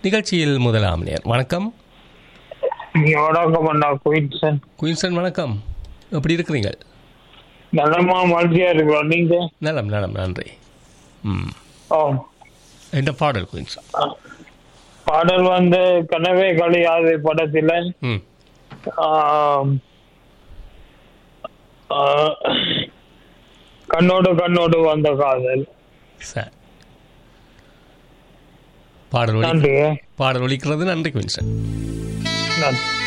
நிகழ்ச்சியில் முதலாம் நேர் வணக்கம் வணக்கம் அண்ணா குயின்சன் குயின்சன் வணக்கம் எப்படி இருக்கிறீங்க நல்லமா மகிழ்ச்சியா இருக்கிறோம் நீங்க நலம் நலம் நன்றி ம் ஓ என்ன பாடல் குயின்சன் பாடல் வந்து கனவே கழியாது படத்துல ம் ஆம், ஆ, கண்ணோடு கண்ணோடு வந்த காதல் சரி பாடல் ஒலி நன்றி பாடல் ஒலிக்கிறது நன்றி குயின்சன் நன்றி